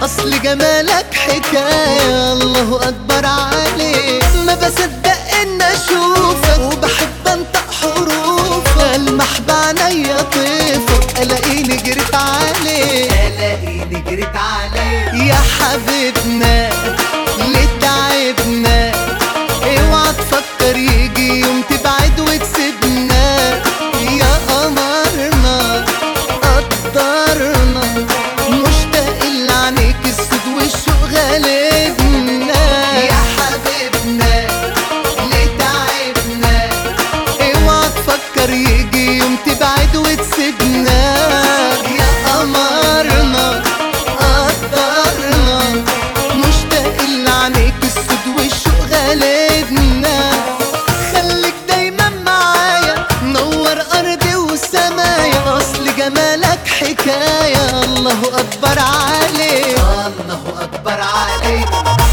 اصل جمالك حكاية الله اكبر عليك ما بصدق ان اشوفك وبحب انطق حروفك المح بعينيا طيفك الاقيني جريت عليك الاقيني جريت عليك يا حبيبنا ليه تعبنا اوعى تفكر يجي يوم تبعد وتسيبنا يا قمرنا قدرنا مشتاق اللي عينيك السود والشوق غالبنا يا حبيبنا ليه تعبنا اوعى تفكر يجي يوم تبعد وتسيبنا يا قمرنا قدرنا مشتاق اللي عينيك السود والشوق غالبنا خليك دايما معايا نور ارضي وسمايا اصل جمالك حكايه الله اكبر عليك الله اكبر عليك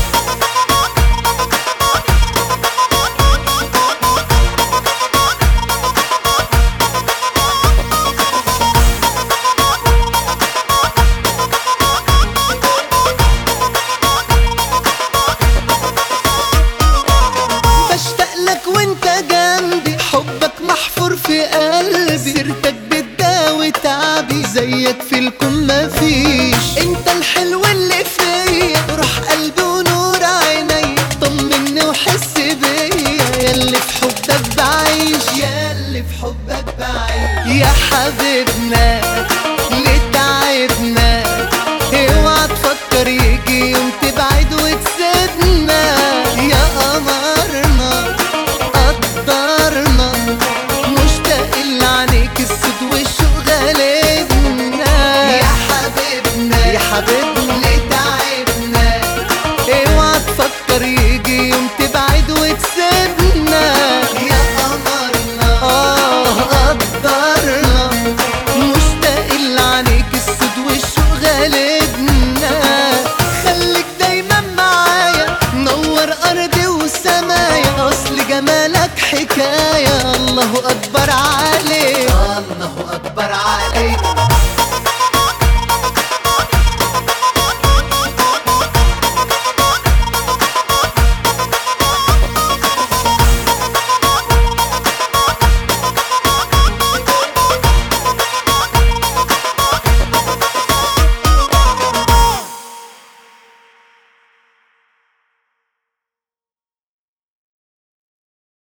بشتاق لك وانت جنبي حبك محفور في قلبي سيرتك بتداوي تعبي زيك في الكون مفيش انت الحلو اللي فيا روح قلبي ونور عيني طمني وحس بيا ياللي في حبك بعيش ياللي في حبك بعيش يا حبيبنا ليه تعبنا اوعى تفكر يجي يوم تبعد وتسيبنا يا قمرنا قدرنا مشتاق اللي عينيك السود والشوق غالبنا يا حبيبنا يا حبيبنا ليه تعبنا اوعى تفكر يجي يوم تبعد وتسيبنا يا قمرنا اه قدرنا مشتاق اللي عينيك السود والشوق غالبنا خليك دايما معايا نور ارضي وسمايا اصل جمالك حكايه الله اكبر عليك